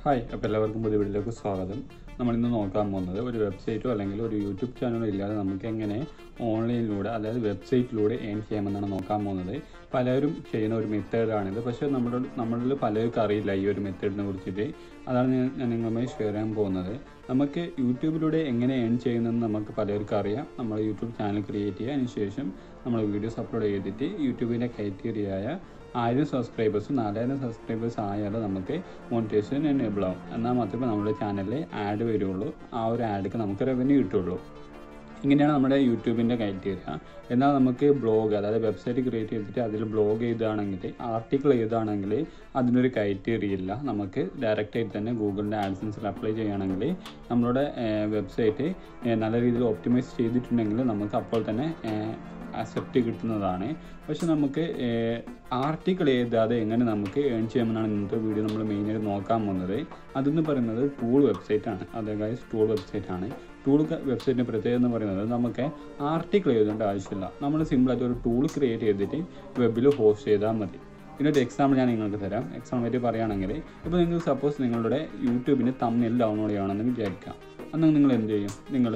hi അപ്പോൾ എല്ലാവർക്കും പുതിയ വീഡിയോയിലേക്ക് സ്വാഗതം നമ്മൾ ഇന്ന് നോക്കാൻ പോകുന്നത് ഒരു വെബ്സൈറ്റോ അല്ലെങ്കിൽ ഒരു യൂട്യൂബ് ചാനലോ ഇല്ലാതെ നമുക്ക് എങ്ങനെ ഓൺലൈനിലൂടെ അതായത് വെബ്സൈറ്റിലൂടെ ഏൺ ചെയ്യാമെന്നാണ് നോക്കാൻ പോകുന്നത് പലരും ചെയ്യുന്ന ഒരു മെത്തേഡാണിത് പക്ഷേ നമ്മുടെ നമ്മളിൽ പലർക്കും അറിയില്ല ഈ ഒരു മെത്തേഡിനെ കുറിച്ചിട്ട് അതാണ് ഞാൻ ഞാൻ നിങ്ങളുമായി ഷെയർ ചെയ്യാൻ പോകുന്നത് നമുക്ക് യൂട്യൂബിലൂടെ എങ്ങനെ ഏൺ ചെയ്യുന്നതെന്ന് നമുക്ക് പലർക്കും അറിയാം നമ്മൾ യൂട്യൂബ് ചാനൽ ക്രിയേറ്റ് ചെയ്യുക അതിനുശേഷം നമ്മൾ വീഡിയോസ് അപ്ലോഡ് ചെയ്തിട്ട് യൂട്യൂബിൻ്റെ ക്രൈറ്റീരിയയായ ആയിരം സബ്സ്ക്രൈബേഴ്സ് നാലായിരം സബ്സ്ക്രൈബേഴ്സ് ആയാലും നമുക്ക് മോണിറ്റേഷൻ എനേബിൾ ആവും എന്നാൽ മാത്രമേ നമ്മുടെ ചാനലിൽ ആഡ് വരുള്ളൂ ആ ഒരു ആഡ്ക്ക് നമുക്ക് റവന്യൂ കിട്ടുള്ളൂ ഇങ്ങനെയാണ് നമ്മുടെ യൂട്യൂബിൻ്റെ ക്രൈറ്റീരിയ എന്നാൽ നമുക്ക് ബ്ലോഗ് അതായത് വെബ്സൈറ്റ് ക്രിയേറ്റ് ചെയ്തിട്ട് അതിൽ ബ്ലോഗ് ചെയ്താണെങ്കിൽ ആർട്ടിക്കിൾ ചെയ്താണെങ്കിൽ അതിനൊരു ക്രൈറ്റീരിയ ഇല്ല നമുക്ക് ഡയറക്റ്റായിട്ട് തന്നെ ഗൂഗിളിൻ്റെ ആഡ്സൻസിൽ അപ്ലൈ ചെയ്യുകയാണെങ്കിൽ നമ്മളുടെ വെബ്സൈറ്റ് നല്ല രീതിയിൽ ഒപ്റ്റിമൈസ് ചെയ്തിട്ടുണ്ടെങ്കിൽ നമുക്ക് അപ്പോൾ തന്നെ അക്സെപ്റ്റ് കിട്ടുന്നതാണ് പക്ഷെ നമുക്ക് ആർട്ടിക്കിൾ എഴുതാതെ എങ്ങനെ നമുക്ക് ഏൺ ചെയ്യാമെന്നാണ് ഇന്നത്തെ വീഡിയോ നമ്മൾ മെയിനായിട്ട് നോക്കാൻ പോകുന്നത് അതെന്ന് പറയുന്നത് ടൂൾ വെബ്സൈറ്റ് ആണ് അതെ ഗൈസ് ടൂൾ വെബ്സൈറ്റ് ആണ് ടൂൾ വെബ്സൈറ്റിൻ്റെ പ്രത്യേകത എന്ന് പറയുന്നത് നമുക്ക് ആർട്ടിക്കിൾ എഴുതേണ്ട ആവശ്യമില്ല നമ്മൾ സിമ്പിളായിട്ട് ഒരു ടൂൾ ക്രിയേറ്റ് ചെയ്തിട്ട് വെബിൽ ഹോസ്റ്റ് ചെയ്താൽ മതി ഇതിനൊരു എക്സാമ്പിൾ ഞാൻ നിങ്ങൾക്ക് തരാം എക്സാമ്പിൾ ആയിട്ട് പറയുകയാണെങ്കിൽ ഇപ്പോൾ നിങ്ങൾക്ക് സപ്പോസ് നിങ്ങളുടെ യൂട്യൂബിന് തമ്മിൽ ഡൗൺലോഡ് ചെയ്യണമെന്ന് വിചാരിക്കാം അന്ന് നിങ്ങൾ എന്ത് ചെയ്യും നിങ്ങൾ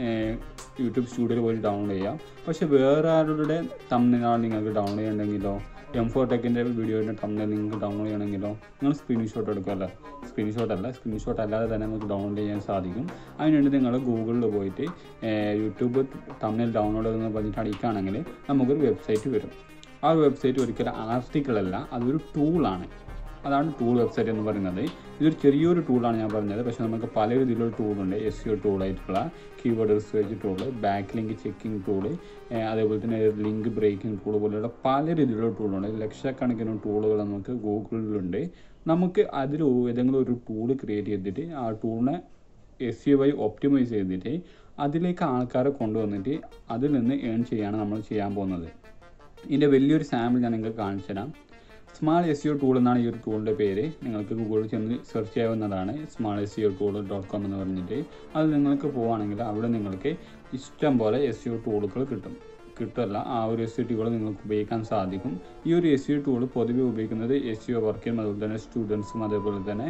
യൂട്യൂബ് സ്റ്റുഡിയോയിൽ പോയി ഡൗൺലോഡ് ചെയ്യാം പക്ഷേ വേറെ ആരുടെ തമ്മിലാണ് നിങ്ങൾക്ക് ഡൗൺലോഡ് ചെയ്യണമെങ്കിലോ എം ഫോർ ടെക്കിൻ്റെ വീഡിയോയുടെ തമ്മിൽ നിങ്ങൾക്ക് ഡൗൺലോഡ് ചെയ്യണമെങ്കിലോ നിങ്ങൾ സ്ക്രീൻഷോട്ട് എടുക്കുമല്ലോ സ്ക്രീൻഷോട്ട് അല്ല സ്ക്രീൻഷോട്ട് അല്ലാതെ തന്നെ നമുക്ക് ഡൗൺലോഡ് ചെയ്യാൻ സാധിക്കും അതിനുവേണ്ടി നിങ്ങൾ ഗൂഗിളിൽ പോയിട്ട് യൂട്യൂബ് തമ്മിൽ ഡൗൺലോഡ് എന്ന് പറഞ്ഞിട്ട് അടിക്കുകയാണെങ്കിൽ നമുക്കൊരു വെബ്സൈറ്റ് വരും ആ വെബ്സൈറ്റ് ഒരിക്കലും ആർട്ടിക്കിൾ അല്ല അതൊരു ടൂളാണ് അതാണ് ടൂൾ വെബ്സൈറ്റ് എന്ന് പറയുന്നത് ഇതൊരു ചെറിയൊരു ടൂളാണ് ഞാൻ പറഞ്ഞത് പക്ഷേ നമുക്ക് പല രീതിയിലുള്ള ടൂളുണ്ട് എസ് സി ഒ ടൂളായിട്ടുള്ള keyword research tool backlink checking tool അതേപോലെ തന്നെ ലിങ്ക് ബ്രേക്കിംഗ് ടൂൾ പോലെയുള്ള പല രീതിയിലുള്ള ടൂളുണ്ട് ലക്ഷക്കണക്കിന് ടൂളുകൾ നമുക്ക് ഗൂഗിളിലുണ്ട് നമുക്ക് അതിൽ ഏതെങ്കിലും ഒരു ടൂൾ ക്രിയേറ്റ് ചെയ്തിട്ട് ആ ടൂളിനെ എസ് സി വൈ ഒപ്റ്റിമൈസ് ചെയ്തിട്ട് അതിലേക്ക് ആൾക്കാരെ കൊണ്ടുവന്നിട്ട് അതിൽ നിന്ന് ഏൺ ചെയ്യാണ് നമ്മൾ ചെയ്യാൻ പോകുന്നത് ഇതിൻ്റെ വലിയൊരു സാമ്പിൾ ഞാൻ നിങ്ങൾക്ക് കാണിച്ചു തരാം സ്മാൾ എസ് സിഒ ടൂൾ എന്നാണ് ഈ ഒരു ടൂളിൻ്റെ പേര് നിങ്ങൾക്ക് ഗൂഗിളിൽ ചെന്ന് സെർച്ച് ചെയ്യാവുന്നതാണ് small S E O tool dot com എന്ന് പറഞ്ഞിട്ട് അത് നിങ്ങൾക്ക് പോവുകയാണെങ്കിൽ അവിടെ നിങ്ങൾക്ക് ഇഷ്ടം പോലെ എസ് സിഒ ടൂളുകൾ കിട്ടും കിട്ടുമല്ല ആ ഒരു എസ് സി ടൂൾ നിങ്ങൾക്ക് ഉപയോഗിക്കാൻ സാധിക്കും ഈ ഒരു എസ് സി ടൂൾ പൊതുവെ ഉപയോഗിക്കുന്നത് എസ് സി ഒ വർക്കും അതുപോലെ തന്നെ സ്റ്റുഡൻസും അതേപോലെ തന്നെ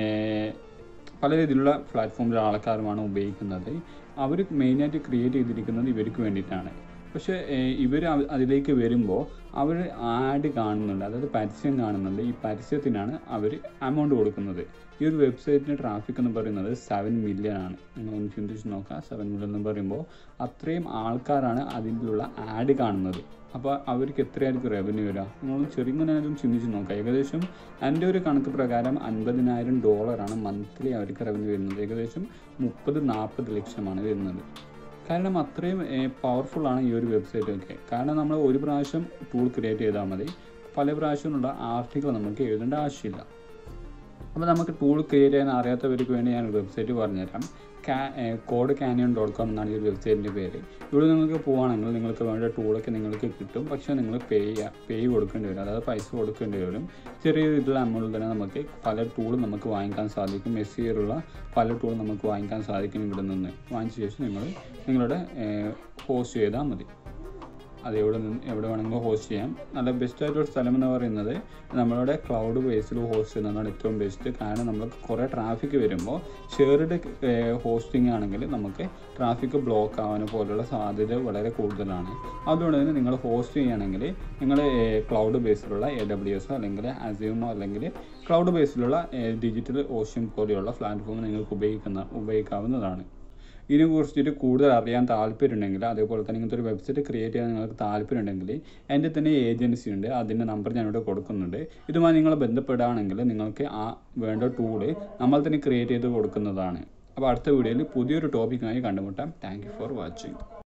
പല രീതിയിലുള്ള പ്ലാറ്റ്ഫോമിലുള്ള ആൾക്കാരുമാണ് ഉപയോഗിക്കുന്നത് അവർ മെയിനായിട്ട് ക്രിയേറ്റ് ചെയ്തിരിക്കുന്നത് ഇവർക്ക് വേണ്ടിയിട്ടാണ് പക്ഷേ ഇവർ അതിലേക്ക് വരുമ്പോൾ അവർ ആഡ് കാണുന്നുണ്ട് അതായത് പരസ്യം കാണുന്നുണ്ട് ഈ പരസ്യത്തിനാണ് അവർ എമൗണ്ട് കൊടുക്കുന്നത് ഈ ഒരു വെബ്സൈറ്റിൻ്റെ ട്രാഫിക് എന്ന് പറയുന്നത് സെവൻ മില്യൺ ആണ് നിങ്ങളൊന്ന് ചിന്തിച്ച് നോക്കുക സെവൻ മില്യൺ എന്ന് പറയുമ്പോൾ അത്രയും ആൾക്കാരാണ് അതിലുള്ള ആഡ് കാണുന്നത് അപ്പോൾ അവർക്ക് എത്രയായിരിക്കും റവന്യൂ വരിക നിങ്ങൾ ചെറിയ ചിന്തിച്ച് നോക്കുക ഏകദേശം എൻ്റെ ഒരു കണക്ക് പ്രകാരം അൻപതിനായിരം ഡോളറാണ് മന്ത്ലി അവർക്ക് റവന്യൂ വരുന്നത് ഏകദേശം മുപ്പത് നാൽപ്പത് ലക്ഷമാണ് വരുന്നത് കാരണം അത്രയും പവർഫുള്ളാണ് ഈ ഒരു വെബ്സൈറ്റ് ഒക്കെ കാരണം നമ്മൾ ഒരു പ്രാവശ്യം ടൂൾ ക്രിയേറ്റ് ചെയ്താൽ മതി പല പ്രാവശ്യമുള്ള ആർട്ടിക്കിൾ നമുക്ക് എഴുതേണ്ട ആവശ്യമില്ല അപ്പോൾ നമുക്ക് ടൂൾ ക്രിയേറ്റ് ചെയ്യാൻ അറിയാത്തവർക്ക് വേണ്ടി ഞാൻ വെബ്സൈറ്റ് പറഞ്ഞുതരാം കാ കോഡ് കാനിയൻ ഡോട്ട് കോം എന്നാണ് ഈ ഒരു വെബ്സൈറ്റിൻ്റെ പേര് ഇവിടെ നിങ്ങൾക്ക് പോവുകയാണെങ്കിൽ നിങ്ങൾക്ക് വേണ്ട ടൂളൊക്കെ നിങ്ങൾക്ക് കിട്ടും പക്ഷേ നിങ്ങൾ പേ ചെയ്യുക പേ കൊടുക്കേണ്ടി വരും അതായത് പൈസ കൊടുക്കേണ്ടി വരും ചെറിയ രീതിയിലുള്ള എമൗണ്ടിൽ തന്നെ നമുക്ക് പല ടൂളും നമുക്ക് വാങ്ങിക്കാൻ സാധിക്കും എസ് സിയിലുള്ള പല ടൂളും നമുക്ക് വാങ്ങിക്കാൻ സാധിക്കും ഇവിടെ നിന്ന് വാങ്ങിച്ച ശേഷം നിങ്ങൾ നിങ്ങളുടെ ഹോസ്റ്റ് ചെയ്താൽ മതി അത് എവിടെ നിന്ന് എവിടെ വേണമെങ്കിലും ഹോസ്റ്റ് ചെയ്യാം നല്ല ബെസ്റ്റ് ആയിട്ടുള്ള സ്ഥലം എന്ന് പറയുന്നത് നമ്മളുടെ ക്ലൗഡ് ബേസിൽ ഹോസ്റ്റ് ചെയ്യുന്നതാണ് ഏറ്റവും ബെസ്റ്റ് കാരണം നമുക്ക് കുറേ ട്രാഫിക് വരുമ്പോൾ ഷെയർഡ് ഹോസ്റ്റിംഗ് ആണെങ്കിൽ നമുക്ക് ട്രാഫിക് ബ്ലോക്ക് ആവാൻ പോലുള്ള സാധ്യത വളരെ കൂടുതലാണ് അതുകൊണ്ട് തന്നെ നിങ്ങൾ ഹോസ്റ്റ് ചെയ്യുകയാണെങ്കിൽ നിങ്ങൾ ക്ലൗഡ് ബേസിലുള്ള എ ഡബ്ല്യു എസോ അല്ലെങ്കിൽ അസ്യൂമോ അല്ലെങ്കിൽ ക്ലൗഡ് ബേസിലുള്ള ഡിജിറ്റൽ ഓഷ്യൻ പോലെയുള്ള പ്ലാറ്റ്ഫോം നിങ്ങൾക്ക് ഉപയോഗിക്കുന്ന ഉപയോഗിക്കാവുന്നതാണ് ഇതിനെ കുറിച്ചിട്ട് കൂടുതൽ അറിയാൻ താല്പര്യമുണ്ടെങ്കിൽ അതേപോലെ തന്നെ ഇങ്ങനത്തെ ഒരു വെബ്സൈറ്റ് ക്രിയേറ്റ് ചെയ്യാൻ നിങ്ങൾക്ക് താല്പര്യമുണ്ടെങ്കിൽ എൻ്റെ തന്നെ ഏജൻസി ഉണ്ട് അതിൻ്റെ നമ്പർ ഞാനിവിടെ കൊടുക്കുന്നുണ്ട് ഇതുമായി നിങ്ങൾ ബന്ധപ്പെടുകയാണെങ്കിൽ നിങ്ങൾക്ക് ആ വേണ്ട ടൂള് നമ്മൾ തന്നെ ക്രിയേറ്റ് ചെയ്ത് കൊടുക്കുന്നതാണ് അപ്പോൾ അടുത്ത വീഡിയോയിൽ പുതിയൊരു ടോപ്പിക്കായി കണ്ടുമുട്ടാം താങ്ക് ഫോർ വാച്ചിങ്